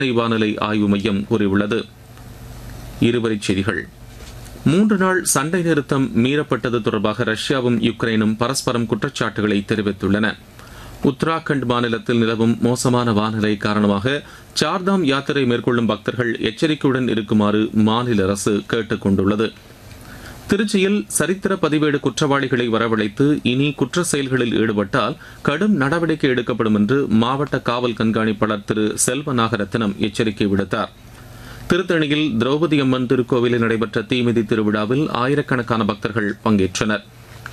வானிலை ஆய்வு மையம் கூறியுள்ளது இருவரிச் செய்திகள் மூன்று நாள் சண்டை நிறுத்தம் மீறப்பட்டது தொடர்பாக ரஷ்யாவும் யுக்ரைனும் பரஸ்பரம் குற்றச்சாட்டுகளை தெரிவித்துள்ளன உத்தராகண்ட் மாநிலத்தில் நிலவும் மோசமான வானிலை காரணமாக சார்தாம் யாத்திரை மேற்கொள்ளும் பக்தர்கள் எச்சரிக்கையுடன் இருக்குமாறு மாநில அரசு கேட்டுக் கொண்டுள்ளது திருச்சியில் சரித்திர பதிவேடு குற்றவாளிகளை வரவழைத்து இனி குற்ற செயல்களில் ஈடுபட்டால் கடும் நடவடிக்கை எடுக்கப்படும் என்று மாவட்ட காவல் கண்காணிப்பாளர் திரு செல்வ நாகரத்னம் எச்சரிக்கை விடுத்தார் திருத்தணியில் திரௌபதி அம்மன் திருக்கோவிலில் நடைபெற்ற தீமிதி திருவிழாவில் ஆயிரக்கணக்கான பக்தர்கள் பங்கேற்றனர்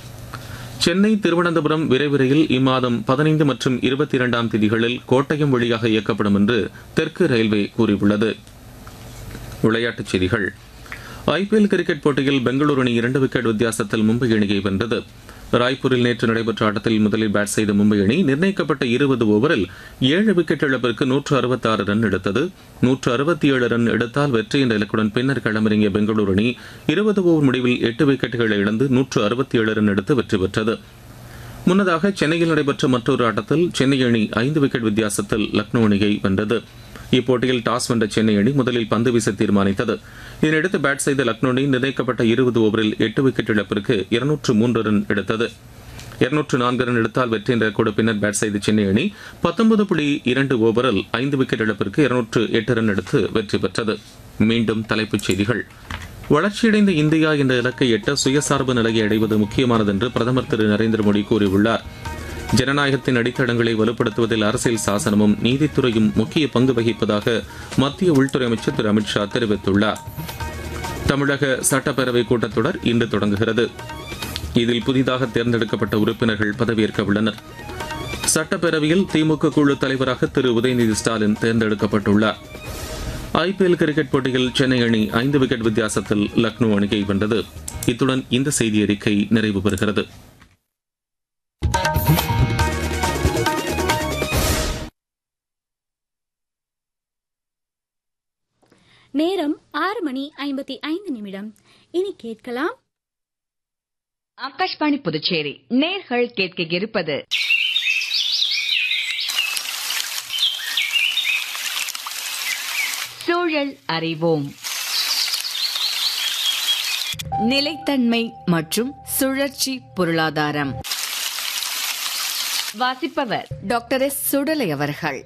சென்னை திருவனந்தபுரம் விரைவு ரயில் இம்மாதம் பதினைந்து மற்றும் இருபத்தி இரண்டாம் தேதிகளில் கோட்டயம் வழியாக இயக்கப்படும் என்று தெற்கு ரயில்வே கூறியுள்ளது விளையாட்டுச் செய்திகள் ஐபிஎல் கிரிக்கெட் போட்டியில் பெங்களூரு அணி இரண்டு விக்கெட் வித்தியாசத்தில் மும்பை அணியை வென்றது ராய்ப்பூரில் நேற்று நடைபெற்ற ஆட்டத்தில் முதலில் பேட் செய்த மும்பை அணி நிர்ணயிக்கப்பட்ட இருபது ஓவரில் ஏழு விக்கெட் இழப்பிற்கு நூற்று அறுபத்தாறு ரன் எடுத்தது நூற்று அறுபத்தி ஏழு ரன் எடுத்தால் வெற்றி என்ற இலக்குடன் பின்னர் களமிறங்கிய பெங்களூரு அணி இருபது ஓவர் முடிவில் எட்டு விக்கெட்டுகளை இழந்து நூற்று அறுபத்தி ஏழு ரன் எடுத்து வெற்றி பெற்றது முன்னதாக சென்னையில் நடைபெற்ற மற்றொரு ஆட்டத்தில் சென்னை அணி ஐந்து விக்கெட் வித்தியாசத்தில் லக்னோ அணியை வென்றது இப்போட்டியில் டாஸ் வென்ற சென்னை அணி முதலில் பந்து வீச தீர்மானித்தது இதனையடுத்து பேட் செய்த லக்னோ அணி நிர்ணயிக்கப்பட்ட இருபது ஓவரில் எட்டு விக்கெட் இழப்பிற்கு இருநூற்று மூன்று ரன் எடுத்தது இருநூற்று நான்கு ரன் எடுத்தால் வெற்றி என்ற கூட பின்னர் பேட் செய்த சென்னை அணி பத்தொன்பது புள்ளி இரண்டு ஓவரில் ஐந்து விக்கெட் இழப்பிற்கு இருநூற்று எட்டு ரன் எடுத்து வெற்றி பெற்றது மீண்டும் தலைப்புச் செய்திகள் வளர்ச்சியடைந்த இந்தியா என்ற இலக்கை எட்ட சுயசார்பு நிலையை அடைவது முக்கியமானது என்று பிரதமர் திரு நரேந்திர மோடி கூறியுள்ளார் ஜனநாயகத்தின் அடித்தளங்களை வலுப்படுத்துவதில் அரசியல் சாசனமும் நீதித்துறையும் முக்கிய பங்கு வகிப்பதாக மத்திய உள்துறை அமைச்சர் திரு அமித்ஷா தெரிவித்துள்ளார் தமிழக சட்டப்பேரவை கூட்டத்தொடர் இன்று தொடங்குகிறது இதில் புதிதாக தேர்ந்தெடுக்கப்பட்ட உறுப்பினர்கள் பதவியேற்க உள்ளனர் சட்டப்பேரவையில் திமுக குழு தலைவராக திரு உதயநிதி ஸ்டாலின் தேர்ந்தெடுக்கப்பட்டுள்ளார் ஐபிஎல் கிரிக்கெட் போட்டியில் சென்னை அணி ஐந்து விக்கெட் வித்தியாசத்தில் லக்னோ அணியை வென்றது இத்துடன் இந்த செய்தி அறிக்கை நிறைவு பெறுகிறது நேரம் ஆறு மணி ஐம்பத்தி ஐந்து நிமிடம் இனி கேட்கலாம் ஆகாஷ்வாணி புதுச்சேரி நேர்கள் கேட்க இருப்பது சூழல் அறிவோம் நிலைத்தன்மை மற்றும் சுழற்சி பொருளாதாரம் வாசிப்பவர் டாக்டர் எஸ் சுடலை அவர்கள்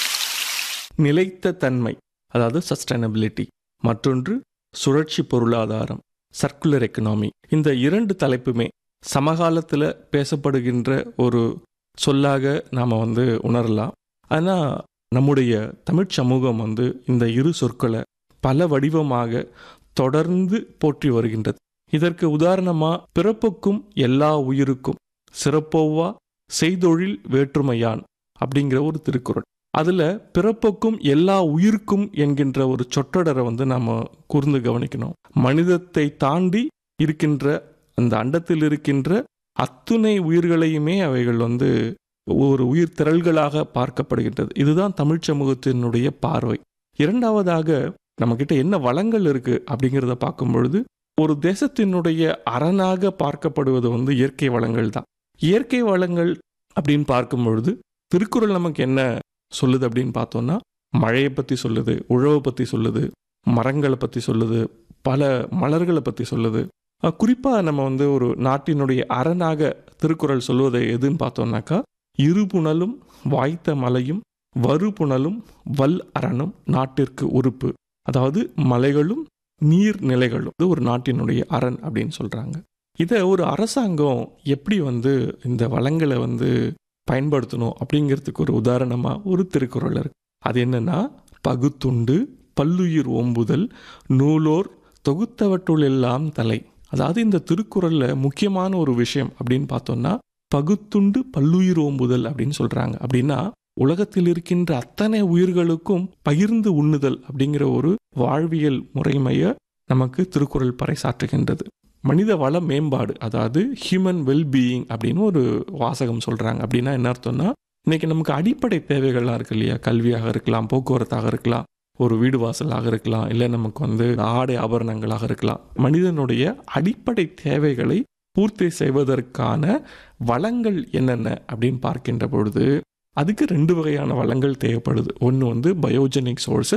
நிலைத்த தன்மை அதாவது சஸ்டைனபிலிட்டி மற்றொன்று சுழற்சி பொருளாதாரம் சர்க்குலர் எக்கனாமி இந்த இரண்டு தலைப்புமே சமகாலத்தில் பேசப்படுகின்ற ஒரு சொல்லாக நாம் வந்து உணரலாம் ஆனால் நம்முடைய தமிழ் சமூகம் வந்து இந்த இரு சொற்களை பல வடிவமாக தொடர்ந்து போற்றி வருகின்றது இதற்கு உதாரணமாக பிறப்புக்கும் எல்லா உயிருக்கும் சிறப்போவா செய்தொழில் வேற்றுமையான் அப்படிங்கிற ஒரு திருக்குறள் அதில் பிறப்புக்கும் எல்லா உயிருக்கும் என்கின்ற ஒரு சொற்றொடரை வந்து நாம் கூர்ந்து கவனிக்கணும் மனிதத்தை தாண்டி இருக்கின்ற அந்த அண்டத்தில் இருக்கின்ற அத்துணை உயிர்களையுமே அவைகள் வந்து ஒரு உயிர் திரள்களாக பார்க்கப்படுகின்றது இதுதான் தமிழ் சமூகத்தினுடைய பார்வை இரண்டாவதாக நம்மக்கிட்ட என்ன வளங்கள் இருக்கு அப்படிங்கிறத பார்க்கும் பொழுது ஒரு தேசத்தினுடைய அரணாக பார்க்கப்படுவது வந்து இயற்கை வளங்கள் தான் இயற்கை வளங்கள் அப்படின்னு பார்க்கும் பொழுது திருக்குறள் நமக்கு என்ன சொல்லுது அப்படின்னு பார்த்தோம்னா மழையை பற்றி சொல்லுது உழவை பற்றி சொல்லுது மரங்களை பற்றி சொல்லுது பல மலர்களை பற்றி சொல்லுது குறிப்பாக நம்ம வந்து ஒரு நாட்டினுடைய அரணாக திருக்குறள் சொல்வதை எதுன்னு பார்த்தோம்னாக்கா இருபுணலும் வாய்த்த மலையும் வருபுணலும் வல் அரணும் நாட்டிற்கு உறுப்பு அதாவது மலைகளும் நீர்நிலைகளும் இது ஒரு நாட்டினுடைய அரண் அப்படின்னு சொல்கிறாங்க இதை ஒரு அரசாங்கம் எப்படி வந்து இந்த வளங்களை வந்து பயன்படுத்தணும் அப்படிங்கிறதுக்கு ஒரு உதாரணமாக ஒரு திருக்குறள் இருக்கு அது என்னன்னா பகுத்துண்டு பல்லுயிர் ஓம்புதல் நூலோர் தொகுத்தவற்றுள் எல்லாம் தலை அதாவது இந்த திருக்குறளில் முக்கியமான ஒரு விஷயம் அப்படின்னு பார்த்தோம்னா பகுத்துண்டு பல்லுயிர் ஓம்புதல் அப்படின்னு சொல்கிறாங்க அப்படின்னா உலகத்தில் இருக்கின்ற அத்தனை உயிர்களுக்கும் பகிர்ந்து உண்ணுதல் அப்படிங்கிற ஒரு வாழ்வியல் முறைமையை நமக்கு திருக்குறள் பறைசாற்றுகின்றது மனித வள மேம்பாடு அதாவது ஹியூமன் வெல்பீயிங் அப்படின்னு ஒரு வாசகம் சொல்கிறாங்க அப்படின்னா என்ன அர்த்தம்னா இன்னைக்கு நமக்கு அடிப்படை தேவைகள்லாம் இருக்கு இல்லையா கல்வியாக இருக்கலாம் போக்குவரத்தாக இருக்கலாம் ஒரு வீடு வாசலாக இருக்கலாம் இல்லை நமக்கு வந்து ஆடை ஆபரணங்களாக இருக்கலாம் மனிதனுடைய அடிப்படை தேவைகளை பூர்த்தி செய்வதற்கான வளங்கள் என்னென்ன அப்படின்னு பார்க்கின்ற பொழுது அதுக்கு ரெண்டு வகையான வளங்கள் தேவைப்படுது ஒன்று வந்து பயோஜெனிக் சோர்ஸஸ்